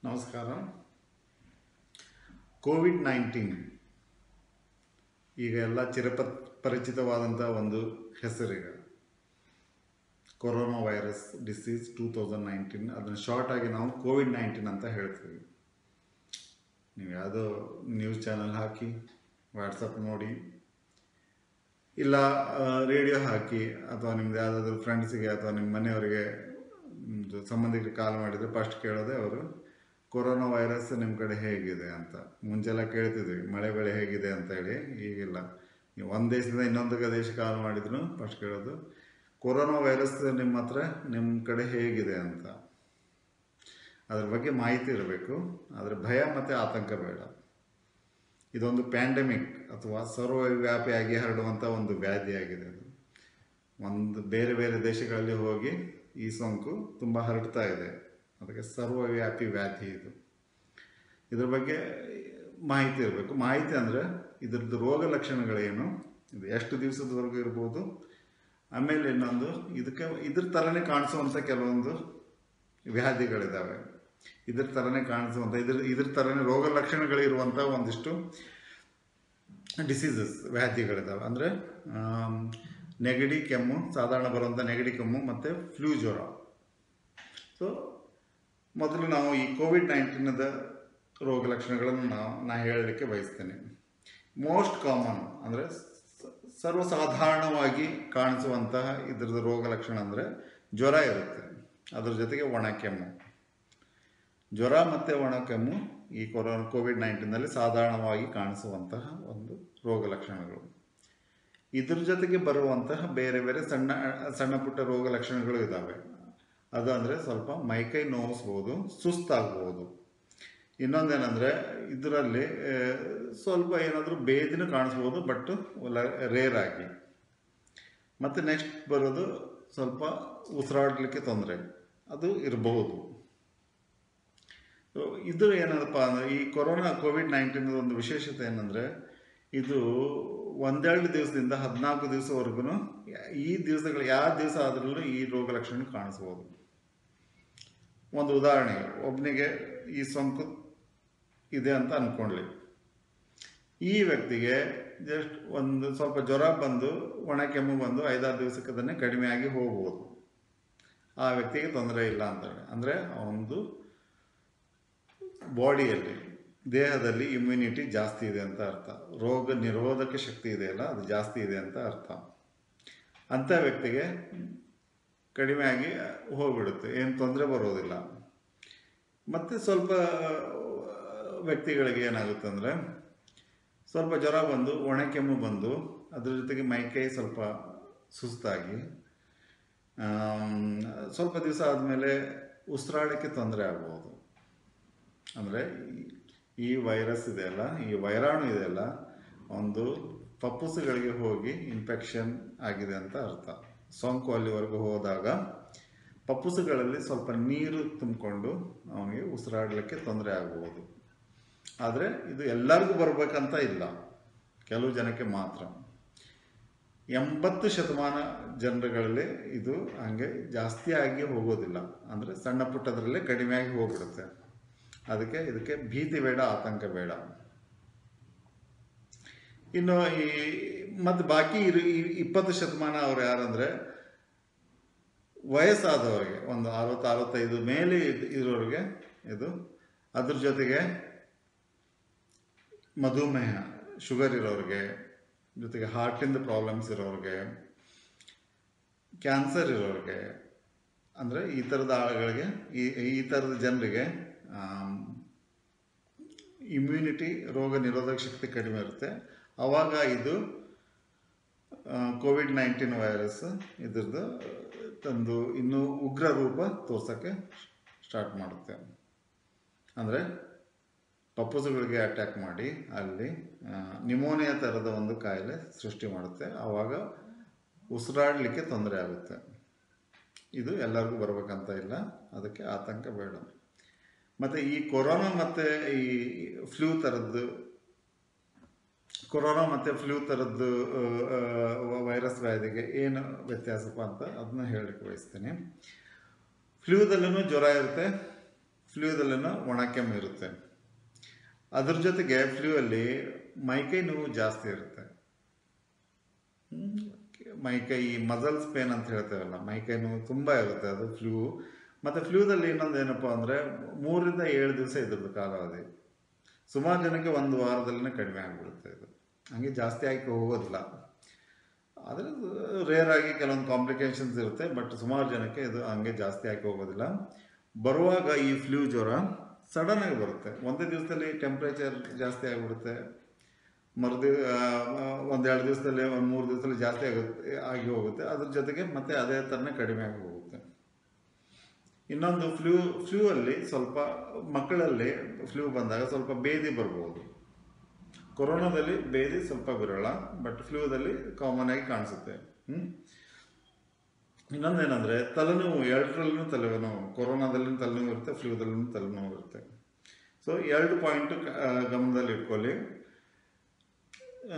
ನಮಸ್ಕಾರ Covid nineteen ಈಗ ಎಲ್ಲ ಚಿರಪ ಪರಿಚಿತವಾದಂಥ ಒಂದು ಹೆಸರೀಗ corona virus disease two thousand nineteen ಅದನ್ನು ಶಾರ್ಟ್ ಆಗಿ ನಾವು ಕೋವಿಡ್ ನೈನ್ಟೀನ್ ಅಂತ ಹೇಳ್ತೀವಿ ನೀವು ಯಾವುದೋ ನ್ಯೂಸ್ ಚಾನಲ್ ಹಾಕಿ ವಾಟ್ಸಪ್ ನೋಡಿ ಇಲ್ಲ ರೇಡಿಯೋ ಹಾಕಿ ಅಥವಾ ನಿಮ್ದು ಯಾವುದಾದ್ರೂ ಫ್ರೆಂಡ್ಸಿಗೆ ಅಥವಾ ನಿಮ್ಮ ಮನೆಯವರಿಗೆ ನಿಮ್ಮದು ಸಂಬಂಧಿಕರಿಗೆ ಕಾಲ್ ಮಾಡಿದರೆ ಫಸ್ಟ್ ಕೇಳೋದೇ ಅವರು ಕೊರೋನಾ ವೈರಸ್ ನಿಮ್ಮ ಕಡೆ ಹೇಗಿದೆ ಅಂತ ಮುಂಚೆಲ್ಲ ಕೇಳ್ತಿದ್ವಿ ಮಳೆ ಬೆಳೆ ಹೇಗಿದೆ ಅಂತ ಹೇಳಿ ಈಗಿಲ್ಲ ನೀವು ಒಂದು ದೇಶದಿಂದ ಇನ್ನೊಂದು ದೇಶಕ್ಕೆ ಕಾಲ್ ಮಾಡಿದ್ರು ಫಸ್ಟ್ ಕೇಳೋದು ಕೊರೋನಾ ವೈರಸ್ ನಿಮ್ಮ ಹತ್ರ ನಿಮ್ಮ ಕಡೆ ಹೇಗಿದೆ ಅಂತ ಅದ್ರ ಬಗ್ಗೆ ಮಾಹಿತಿ ಇರಬೇಕು ಆದರೆ ಭಯ ಮತ್ತು ಆತಂಕ ಬೇಡ ಇದೊಂದು ಪ್ಯಾಂಡಮಿಕ್ ಅಥವಾ ಸರ್ವವ್ಯಾಪಿಯಾಗಿ ಹರಡುವಂಥ ಒಂದು ವ್ಯಾಧಿಯಾಗಿದೆ ಅದು ಒಂದು ಬೇರೆ ಬೇರೆ ದೇಶಗಳಲ್ಲಿ ಹೋಗಿ ಈ ಸೋಂಕು ತುಂಬ ಹರಡ್ತಾ ಇದೆ ಅದಕ್ಕೆ ಸರ್ವವ್ಯಾಪಿ ವ್ಯಾಧಿ ಇದು ಇದ್ರ ಬಗ್ಗೆ ಮಾಹಿತಿ ಇರಬೇಕು ಮಾಹಿತಿ ಅಂದರೆ ಇದ್ರದ್ದು ರೋಗ ಲಕ್ಷಣಗಳೇನು ಇದು ಎಷ್ಟು ದಿವಸದವರೆಗೂ ಇರ್ಬೋದು ಆಮೇಲೆ ಇನ್ನೊಂದು ಇದಕ್ಕೆ ಇದ್ರ ಥರನೇ ಕಾಣಿಸುವಂಥ ಕೆಲವೊಂದು ವ್ಯಾಧಿಗಳಿದ್ದಾವೆ ಇದ್ರ ಥರನೇ ಕಾಣಿಸುವಂಥ ಇದ್ರ ಇದ್ರ ಥರನೇ ರೋಗ ಲಕ್ಷಣಗಳಿರುವಂಥ ಒಂದಿಷ್ಟು ಡಿಸೀಸಸ್ ವ್ಯಾಧಿಗಳಿದ್ದಾವೆ ಅಂದರೆ ನೆಗಡಿ ಕೆಮ್ಮು ಸಾಧಾರಣ ಬರುವಂಥ ನೆಗಡಿ ಕೆಮ್ಮು ಮತ್ತು ಫ್ಲೂ ಜ್ವರ ಸೊ ಮೊದಲು ನಾವು ಈ ಕೋವಿಡ್ ನೈನ್ಟೀನದ ರೋಗ ಲಕ್ಷಣಗಳನ್ನು ನಾವು ನಾ ಹೇಳಲಿಕ್ಕೆ ಬಯಸ್ತೇನೆ ಮೋಸ್ಟ್ ಕಾಮನ್ ಅಂದರೆ ಸರ್ವಸಾಧಾರಣವಾಗಿ ಕಾಣಿಸುವಂತಹ ಇದ್ರದ್ದು ರೋಗ ಲಕ್ಷಣ ಅಂದರೆ ಜ್ವರ ಇರುತ್ತೆ ಅದ್ರ ಜೊತೆಗೆ ಒಣ ಕೆಮ್ಮು ಜ್ವರ ಮತ್ತು ಒಣ ಕೆಮ್ಮು ಈ ಕೊರೋನಾ ಕೋವಿಡ್ ನೈನ್ಟೀನಲ್ಲಿ ಸಾಧಾರಣವಾಗಿ ಕಾಣಿಸುವಂತಹ ಒಂದು ರೋಗ ಲಕ್ಷಣಗಳು ಇದ್ರ ಜೊತೆಗೆ ಬರುವಂತಹ ಬೇರೆ ಬೇರೆ ಸಣ್ಣ ಸಣ್ಣ ಪುಟ್ಟ ರೋಗ ಲಕ್ಷಣಗಳು ಇದ್ದಾವೆ ಅದು ಅಂದರೆ ಸ್ವಲ್ಪ ಮೈಕೈ ನೋವಿಸ್ಬೋದು ಸುಸ್ತಾಗ್ಬೋದು ಇನ್ನೊಂದೇನೆಂದರೆ ಇದರಲ್ಲಿ ಸ್ವಲ್ಪ ಏನಾದರೂ ಬೇದಿನೂ ಕಾಣಿಸ್ಬೋದು ಬಟ್ ರೇರ್ ಆಗಿ ಮತ್ತು ನೆಕ್ಸ್ಟ್ ಬರೋದು ಸ್ವಲ್ಪ ಉಸಿರಾಡಲಿಕ್ಕೆ ತೊಂದರೆ ಅದು ಇರಬಹುದು ಇದು ಏನಪ್ಪ ಅಂದರೆ ಈ ಕೊರೋನಾ ಕೋವಿಡ್ ನೈನ್ಟೀನ್ ಒಂದು ವಿಶೇಷತೆ ಏನಂದರೆ ಇದು ಒಂದೆರಡು ದಿವಸದಿಂದ ಹದಿನಾಲ್ಕು ದಿವಸವರೆಗೂ ಈ ದಿವಸಗಳು ಯಾವ ದಿವಸ ಆದ್ರೂ ಈ ರೋಗ ಲಕ್ಷಣ ಕಾಣಿಸ್ಬೋದು ಒಂದು ಉದಾಹರಣೆ ಒಬ್ಬನಿಗೆ ಈ ಸೋಂಕು ಇದೆ ಅಂತ ಅಂದ್ಕೊಳ್ಳಿ ಈ ವ್ಯಕ್ತಿಗೆ ಜಸ್ಟ್ ಒಂದು ಸ್ವಲ್ಪ ಜ್ವರ ಬಂದು ಒಣ ಕೆಮ್ಮು ಬಂದು ಐದಾರು ದಿವಸಕ್ಕೆ ಅದನ್ನೇ ಕಡಿಮೆಯಾಗಿ ಹೋಗ್ಬೋದು ಆ ವ್ಯಕ್ತಿಗೆ ತೊಂದರೆ ಇಲ್ಲ ಅಂತೇಳಿ ಅಂದರೆ ಅವನದು ಬಾಡಿಯಲ್ಲಿ ದೇಹದಲ್ಲಿ ಇಮ್ಯುನಿಟಿ ಜಾಸ್ತಿ ಇದೆ ಅಂತ ಅರ್ಥ ರೋಗ ನಿರೋಧಕ ಶಕ್ತಿ ಇದೆಯಲ್ಲ ಅದು ಜಾಸ್ತಿ ಇದೆ ಅಂತ ಅರ್ಥ ಅಂಥ ವ್ಯಕ್ತಿಗೆ ಕಡಿಮೆಯಾಗಿ ಹೋಗ್ಬಿಡುತ್ತೆ ಏನು ತೊಂದರೆ ಬರೋದಿಲ್ಲ ಮತ್ತು ಸ್ವಲ್ಪ ವ್ಯಕ್ತಿಗಳಿಗೆ ಏನಾಗುತ್ತೆ ಅಂದರೆ ಸ್ವಲ್ಪ ಜ್ವರ ಬಂದು ಒಣ ಕೆಮ್ಮು ಬಂದು ಅದ್ರ ಜೊತೆಗೆ ಮೈಕೈ ಸ್ವಲ್ಪ ಸುಸ್ತಾಗಿ ಸ್ವಲ್ಪ ದಿವಸ ಆದಮೇಲೆ ಉಸಿರಾಡೋಕ್ಕೆ ತೊಂದರೆ ಆಗ್ಬೋದು ಅಂದರೆ ಈ ವೈರಸ್ ಇದೆಯಲ್ಲ ಈ ವೈರಾಣು ಇದೆಯಲ್ಲ ಒಂದು ಪಪ್ಪುಸುಗಳಿಗೆ ಹೋಗಿ ಇನ್ಫೆಕ್ಷನ್ ಆಗಿದೆ ಅಂತ ಅರ್ಥ ಸೋಂಕು ಅಲ್ಲಿವರೆಗೂ ಹೋದಾಗ ಪಪ್ಪುಸುಗಳಲ್ಲಿ ಸ್ವಲ್ಪ ನೀರು ತುಂಬಿಕೊಂಡು ಅವನಿಗೆ ಉಸಿರಾಡಲಿಕ್ಕೆ ತೊಂದರೆ ಆಗ್ಬೋದು ಆದರೆ ಇದು ಎಲ್ಲರಿಗೂ ಬರಬೇಕಂತ ಇಲ್ಲ ಕೆಲವು ಜನಕ್ಕೆ ಮಾತ್ರ ಎಂಬತ್ತು ಶತಮಾನ ಜನರುಗಳಲ್ಲಿ ಇದು ಹಂಗೆ ಜಾಸ್ತಿ ಆಗಿ ಹೋಗೋದಿಲ್ಲ ಅಂದರೆ ಸಣ್ಣ ಪುಟ್ಟದ್ರಲ್ಲೇ ಕಡಿಮೆಯಾಗಿ ಹೋಗ್ಬಿಡುತ್ತೆ ಅದಕ್ಕೆ ಇದಕ್ಕೆ ಭೀತಿ ಬೇಡ ಆತಂಕ ಬೇಡ ಇನ್ನು ಈ ಮತ್ತು ಬಾಕಿ ಇರು ಈ ಇಪ್ಪತ್ತು ಶತಮಾನ ಅವ್ರು ಯಾರಂದರೆ ವಯಸ್ಸಾದವರಿಗೆ ಒಂದು ಅರವತ್ತು ಅರವತ್ತೈದು ಮೇಲೆ ಇರೋರಿಗೆ ಇದು ಅದ್ರ ಜೊತೆಗೆ ಮಧುಮೇಹ ಶುಗರ್ ಇರೋರಿಗೆ ಜೊತೆಗೆ ಹಾರ್ಟಿಂದ ಪ್ರಾಬ್ಲಮ್ಸ್ ಇರೋರಿಗೆ ಕ್ಯಾನ್ಸರ್ ಇರೋರಿಗೆ ಅಂದರೆ ಈ ಥರದ ಆಳುಗಳಿಗೆ ಈ ಈ ಥರದ ಜನರಿಗೆ ಇಮ್ಯುನಿಟಿ ರೋಗ ನಿರೋಧಕ ಶಕ್ತಿ ಕಡಿಮೆ ಇರುತ್ತೆ ಆವಾಗ ಇದು ಕೋವಿಡ್ ನೈನ್ಟೀನ್ ವೈರಸ್ ಇದ್ರದ್ದು ತಂದು ಇನ್ನೂ ಉಗ್ರ ರೂಪ ತೋರ್ಸೋಕ್ಕೆ ಸ್ಟಾರ್ಟ್ ಮಾಡುತ್ತೆ ಅಂದರೆ ಪಪ್ಪುಸುಗಳಿಗೆ ಅಟ್ಯಾಕ್ ಮಾಡಿ ಅಲ್ಲಿ ನಿಮೋನಿಯಾ ಥರದ ಒಂದು ಕಾಯಿಲೆ ಸೃಷ್ಟಿ ಮಾಡುತ್ತೆ ಆವಾಗ ಉಸಿರಾಡಲಿಕ್ಕೆ ತೊಂದರೆ ಆಗುತ್ತೆ ಇದು ಎಲ್ಲರಿಗೂ ಬರಬೇಕಂತ ಇಲ್ಲ ಅದಕ್ಕೆ ಆತಂಕ ಬೇಡ ಮತ್ತು ಈ ಕೊರೋನಾ ಮತ್ತು ಈ ಫ್ಲೂ ಥರದ್ದು ಕೊರೋನಾ ಮತ್ತು ಫ್ಲೂ ಥರದ್ದು ವೈರಸ್ ವ್ಯಾಧಿಗೆ ಏನು ವ್ಯತ್ಯಾಸಪ್ಪ ಅಂತ ಅದನ್ನ ಹೇಳಲಿಕ್ಕೆ ಬಯಸ್ತೀನಿ ಫ್ಲೂದಲ್ಲೂ ಜ್ವರ ಇರುತ್ತೆ ಫ್ಲೂದಲ್ಲೂ ಒಣ ಕೆಮ್ಮು ಇರುತ್ತೆ ಅದ್ರ ಜೊತೆಗೆ ಫ್ಲೂ ಅಲ್ಲಿ ಮೈಕೈ ನೋವು ಜಾಸ್ತಿ ಇರುತ್ತೆ ಹ್ಮ್. ಮೈಕೈ ಮಸಲ್ಸ್ ಪೇನ್ ಅಂತ ಹೇಳ್ತೇವಲ್ಲ ಮೈಕೈ ನೋವು ತುಂಬ ಇರುತ್ತೆ ಅದು ಫ್ಲೂ ಮತ್ತು ಫ್ಲೂದಲ್ಲಿ ಇನ್ನೊಂದು ಏನಪ್ಪ ಅಂದರೆ ಮೂರರಿಂದ ಏಳು ದಿವಸ ಇದ್ರದ್ದು ಕಾಲಾವಧಿ ಸುಮಾರು ಜನಕ್ಕೆ ಒಂದು ವಾರದಲ್ಲೇ ಕಡಿಮೆ ಆಗಿಬಿಡುತ್ತೆ ಇದು ಹಂಗೆ ಜಾಸ್ತಿ ಆಗಿ ಹೋಗೋದಿಲ್ಲ ಆದರೆ ರೇರ್ ಆಗಿ ಕೆಲವೊಂದು ಕಾಂಪ್ಲಿಕೇಶನ್ಸ್ ಇರುತ್ತೆ ಬಟ್ ಸುಮಾರು ಜನಕ್ಕೆ ಇದು ಹಂಗೆ ಜಾಸ್ತಿ ಆಗಿ ಹೋಗೋದಿಲ್ಲ ಬರುವಾಗ ಈ ಫ್ಲೂ ಜ್ವರ ಸಡನ್ ಆಗಿ ಬರುತ್ತೆ ಒಂದೇ ದಿವಸದಲ್ಲಿ ಟೆಂಪ್ರೇಚರ್ ಜಾಸ್ತಿ ಆಗಿಬಿಡುತ್ತೆ ಮರುದಿ ಒಂದೆರಡು ದಿವಸದಲ್ಲಿ ಒಂದು ಮೂರು ದಿವಸದಲ್ಲಿ ಜಾಸ್ತಿ ಆಗುತ್ತೆ ಆಗಿ ಹೋಗುತ್ತೆ ಅದ್ರ ಜೊತೆಗೆ ಮತ್ತೆ ಅದೇ ಥರನೇ ಕಡಿಮೆ ಆಗಿ ಹೋಗುತ್ತೆ ಇನ್ನೊಂದು ಫ್ಲೂ ಫ್ಲೂ ಅಲ್ಲಿ ಸ್ವಲ್ಪ ಮಕ್ಕಳಲ್ಲಿ ಫ್ಲೂ ಬಂದಾಗ ಸ್ವಲ್ಪ ಬೇದಿ ಬರ್ಬೋದು ಕೊರೋನಾದಲ್ಲಿ ಬೇದಿ ಸ್ವಲ್ಪ ವಿರಳ ಬಟ್ ಫ್ಲೂದಲ್ಲಿ ಕಾಮನ್ ಆಗಿ ಕಾಣಿಸುತ್ತೆ ಹ್ಮ್ ಇನ್ನೊಂದೇನೆಂದರೆ ತಲೆನೋವು ಎರಡರಲ್ಲೂ ತಲೆನೋವು ಕೊರೋನಾದಲ್ಲಿ ತಲೆನೋವು ಇರುತ್ತೆ ಫ್ಲೂದಲ್ಲೂ ತಲೆನೋವು ಇರುತ್ತೆ ಸೊ ಎರಡು ಪಾಯಿಂಟ್ ಗಮನದಲ್ಲಿ ಇಟ್ಕೊಳ್ಳಿ ಆ,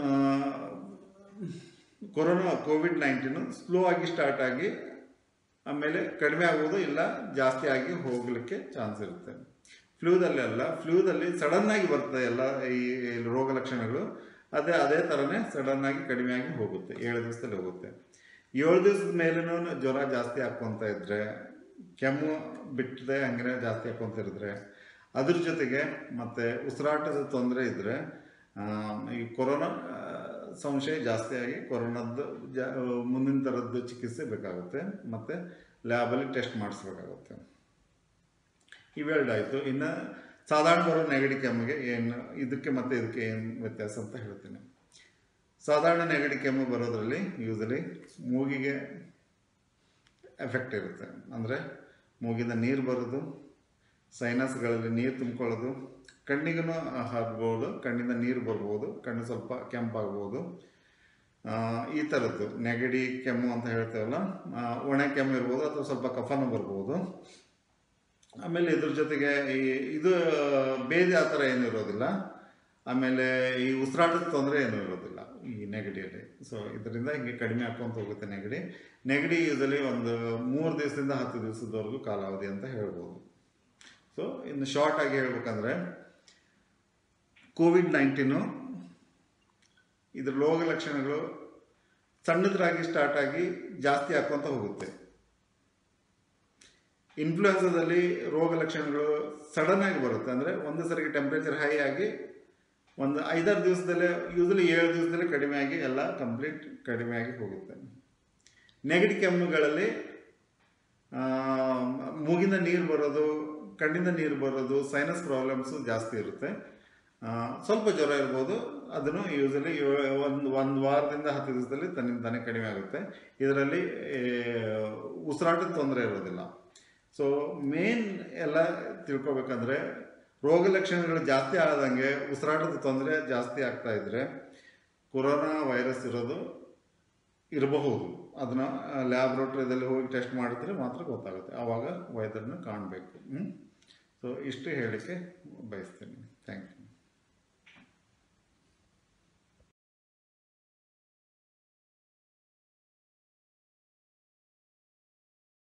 ಕೊರೋನಾ ಕೋವಿಡ್ ನೈನ್ಟೀನು ಸ್ಲೋ ಆಗಿ ಸ್ಟಾರ್ಟ್ ಆಗಿ ಆಮೇಲೆ ಕಡಿಮೆ ಆಗೋದು ಇಲ್ಲ ಜಾಸ್ತಿ ಆಗಿ ಹೋಗಲಿಕ್ಕೆ ಚಾನ್ಸ್ ಇರುತ್ತೆ ಫ್ಲೂದಲ್ಲಿ ಅಲ್ಲ ಫ್ಲೂದಲ್ಲಿ ಸಡನ್ ಆಗಿ ಬರ್ತದೆ ಎಲ್ಲ ಈ ಈ ರೋಗ ಲಕ್ಷಣಗಳು ಅದೇ ಅದೇ ಥರನೇ ಸಡನ್ ಆಗಿ ಕಡಿಮೆ ಆಗಿ ಹೋಗುತ್ತೆ ಏಳು ದಿವಸದಲ್ಲಿ ಹೋಗುತ್ತೆ ಏಳು ದಿವಸದ ಮೇಲೂ ಜ್ವರ ಜಾಸ್ತಿ ಹಾಕ್ಕೊಂತ ಇದ್ರೆ ಕೆಮ್ಮು ಬಿಟ್ಟದೆ ಹಂಗೆ ಜಾಸ್ತಿ ಹಾಕ್ಕೊಂತ ಇರಿದ್ರೆ ಅದ್ರ ಜೊತೆಗೆ ಮತ್ತೆ ಉಸಿರಾಟದ ತೊಂದರೆ ಇದ್ದರೆ ಈ ಕೊರೋನಾ ಆ, ಸಂಶಯ ಜಾಸ್ತಿ ಆಗಿ ಕೊರೋನಾದ್ದು ಜಾ ಮುಂದಿನ ಥರದ್ದು ಚಿಕಿತ್ಸೆ ಬೇಕಾಗುತ್ತೆ ಮತ್ತು ಲ್ಯಾಬಲ್ಲಿ ಟೆಸ್ಟ್ ಮಾಡಿಸ್ಬೇಕಾಗುತ್ತೆ ಇವೆರಡಾಯಿತು ಇನ್ನು ಸಾಧಾರಣ ಬರೋ ನೆಗಡಿ ಕೆಮ್ಮಿಗೆ ಏನು ಇದಕ್ಕೆ ಮತ್ತು ಇದಕ್ಕೆ ಏನು ವ್ಯತ್ಯಾಸ ಅಂತ ಹೇಳ್ತೀನಿ ಸಾಧಾರಣ ನೆಗಡಿ ಕೆಮ್ಮು ಬರೋದ್ರಲ್ಲಿ ಯೂಸಲಿ ಮೂಗಿಗೆ ಎಫೆಕ್ಟ್ ಇರುತ್ತೆ ಅಂದರೆ ಮೂಗಿಂದ ನೀರು ಬರೋದು ಸೈನಸ್ಗಳಲ್ಲಿ ನೀರು ತುಂಬ್ಕೊಳ್ಳೋದು ಕಣ್ಣಿಗೂ ಹರ್ಬೋದು ಕಣ್ಣಿಂದ ನೀರು ಬರ್ಬೋದು ಕಣ್ಣು ಸ್ವಲ್ಪ ಕೆಂಪಾಗ್ಬೋದು ಆ, ಈ ಥರದ್ದು ನೆಗಡಿ ಕೆಮ್ಮು ಅಂತ ಹೇಳ್ತೇವಲ್ಲ ಆ, ಒಣ ಕೆಮ್ಮು ಇರ್ಬೋದು ಅಥವಾ ಸ್ವಲ್ಪ ಕಫನೂ ಬರ್ಬೋದು ಆಮೇಲೆ ಇದ್ರ ಜೊತೆಗೆ ಈ ಇದು ಬೇದಿ ಆ ಥರ ಏನೂ ಇರೋದಿಲ್ಲ ಆಮೇಲೆ ಈ ಉಸಿರಾಟದ ತೊಂದರೆ ಏನೂ ಇರೋದಿಲ್ಲ ಈ ನೆಗಡಿಯಲ್ಲಿ ಸೊ ಇದರಿಂದ ಹಿಂಗೆ ಕಡಿಮೆ ಹಾಕ್ಕೊಂತ ಹೋಗುತ್ತೆ ನೆಗಡಿ ನೆಗಡಿ ಯೂಸಲಿ ಒಂದು ಮೂರು ದಿವಸದಿಂದ ಹತ್ತು ದಿವಸದವರೆಗೂ ಕಾಲಾವಧಿ ಅಂತ ಹೇಳ್ಬೋದು ಸೊ ಇನ್ನು ಶಾರ್ಟ್ ಆಗಿ ಹೇಳ್ಬೇಕಂದ್ರೆ ಕೋವಿಡ್ ನೈನ್ಟೀನು ಇದ್ರ ರೋಗ ಲಕ್ಷಣಗಳು ಸಣ್ಣದ್ರಾಗಿ ಸ್ಟಾರ್ಟ್ ಆಗಿ ಜಾಸ್ತಿ ಹಾಕ್ಕೊಂತ ಹೋಗುತ್ತೆ ಇನ್ಫ್ಲೂಯೆನ್ಸದಲ್ಲಿ ರೋಗ ಲಕ್ಷಣಗಳು ಸಡನ್ ಆಗಿ ಬರುತ್ತೆ ಅಂದರೆ ಒಂದು ಸರಿಗೆ ಟೆಂಪ್ರೇಚರ್ ಹೈ ಆಗಿ ಒಂದು ಐದಾರು ದಿವಸದಲ್ಲೇ ಯೂಸಲಿ ಏಳು ದಿವಸದಲ್ಲೇ ಕಡಿಮೆ ಆಗಿ ಎಲ್ಲ ಕಂಪ್ಲೀಟ್ ಕಡಿಮೆ ಆಗಿ ಹೋಗುತ್ತೆ ನೆಗಡಿ ಕೆಮ್ಮುಗಳಲ್ಲಿ ಆ, ಮೂಗಿಂದ ನೀರು ಬರೋದು ಕಣ್ಣಿಂದ ನೀರು ಬರೋದು ಸೈನಸ್ ಪ್ರಾಬ್ಲಮ್ಸು ಜಾಸ್ತಿ ಇರುತ್ತೆ ಆ, ಸ್ವಲ್ಪ ಜ್ವರ ಇರ್ಬೋದು ಅದನ್ನು ಯೂಸಲಿ ಒಂದು ಒಂದು ವಾರದಿಂದ ಹತ್ತು ದಿವಸದಲ್ಲಿ ತನ್ನಿಂದ ತಾನೇ ಕಡಿಮೆ ಆಗುತ್ತೆ ಇದರಲ್ಲಿ ಏ, ಉಸಿರಾಟದ ತೊಂದರೆ ಇರೋದಿಲ್ಲ ಸೊ ಮೇನ್ ಎಲ್ಲ ತಿಳ್ಕೊಬೇಕಂದ್ರೆ ರೋಗ ಲಕ್ಷಣಗಳು ಜಾಸ್ತಿ ಆದಂಗೆ ಉಸಿರಾಟದ ತೊಂದರೆ ಜಾಸ್ತಿ ಆಗ್ತಾ ಇದ್ರೆ ಕೊರೋನಾ ವೈರಸ್ ಇರೋದು ಇರಬಹುದು ಅದನ್ನ ಲ್ಯಾಬ್ರೋಟ್ರಿದಲ್ಲಿ ಹೋಗಿ ಟೆಸ್ಟ್ ಮಾಡಿದ್ರೆ ಮಾತ್ರ ಗೊತ್ತಾಗುತ್ತೆ ಆವಾಗ ವೈದ್ಯರನ್ನ ಕಾಣಬೇಕು ಸೊ ಇಷ್ಟು ಹೇಳಲಿಕ್ಕೆ ಬಯಸ್ತೀನಿ ಥ್ಯಾಂಕ್ ಯು